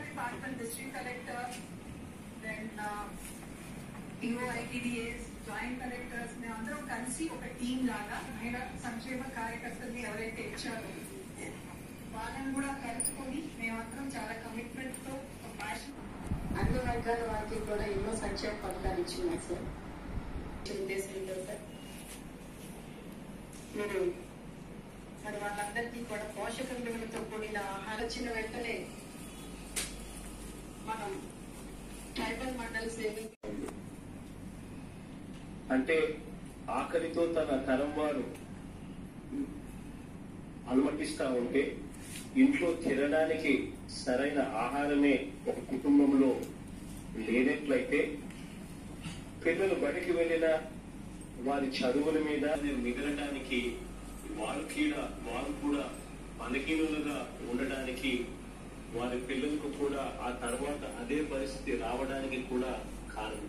department district collector then EO ITDAs joint collectors మేమందరం కలిసి ఒక టీం లాగా మహిళా సంక్షేమ కార్యకర్తల్ని ఎవరైతే ఇచ్చారో వాళ్ళని కూడా కలుపుకొని మేమందరం చాలా కమిట్మెంట్ తో ఒక ప్యాషన్ అన్ని వర్గాల వారికి కూడా ఎన్నో సంక్షేమ పథకాలు ఇచ్చున్నాయి సార్ ఉద్దేశంతో సార్ మీరు మరి వాళ్ళందరికీ కూడా పోషక విలువలతో కూడిన ఆహారం వచ్చిన వెంటనే మనం ట్రైబల్ మండల్ సేవింగ్ అంటే ఆకలితో తన తరం వారు అలమటిస్తా ఉంటే ఇంట్లో తినడానికి సరైన ఆహారమే ఒక కుటుంబంలో లేనట్లయితే పిల్లలు బడికి వెళ్ళిన వారి చదువుల మీద మిగలడానికి వారు కూడా వారు కూడా బలహీనులుగా ఉండడానికి వారి పిల్లలకు కూడా ఆ తర్వాత అదే పరిస్థితి రావడానికి కూడా కారణం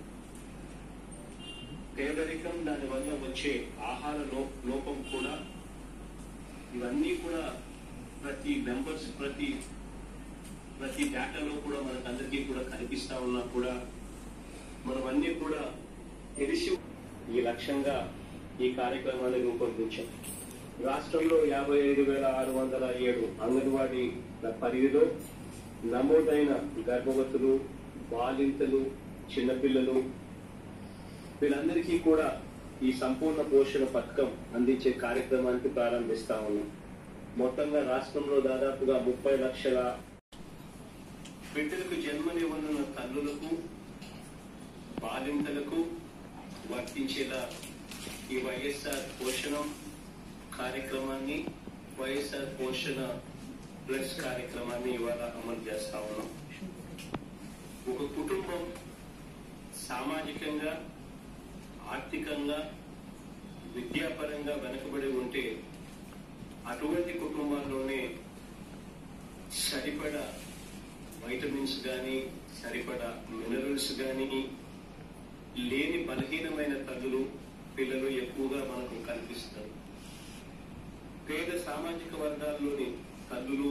పేదరికం దాని వల్ల వచ్చే ఆహార లో- లోపం కూడా ఇవన్నీ కూడా ప్రతి మెంబర్స్ ప్రతి ప్రతి డేటాలో కూడా మనకు అందరికీ కూడా కనిపిస్తా ఉన్నా కూడా మనం అన్ని కూడా తెలిసి ఈ లక్ష్యంగా ఈ కార్యక్రమాన్ని రూపొందించాం రాష్ట్రంలో యాభై ఐదు వేల ఆరు వందల ఏడు అంగన్వాడీ పరిధిలో నమోదైన గర్భవతులు బాలింతలు చిన్నపిల్లలు వీళ్ళందరికీ కూడా ఈ సంపూర్ణ పోషణ పథకం అందించే కార్యక్రమానికి ప్రారంభిస్తా ఉన్నాం మొత్తంగా రాష్ట్రంలో దాదాపుగా ముప్పై లక్షల బిడ్డలకు జన్మనివ్వనున్న తల్లులకు బాలింతలకు వర్తించేలా ఈ వైఎస్ఆర్ పోషణం కార్యక్రమాన్ని వైఎస్ఆర్ పోషణ ప్లస్ కార్యక్రమాన్ని ఇవాళ అమలు చేస్తా ఉన్నాం ఒక కుటుంబం సామాజికంగా ఆర్థికంగా విద్యాపరంగా వెనకబడి ఉంటే అటువంటి కుటుంబాల్లోనే సరిపడా వైటమిన్స్ కానీ సరిపడా మినరల్స్ కానీ లేని బలహీనమైన తల్లులు పిల్లలు ఎక్కువగా మనకు కనిపిస్తారు పేద సామాజిక వర్గాల్లోని తల్లులు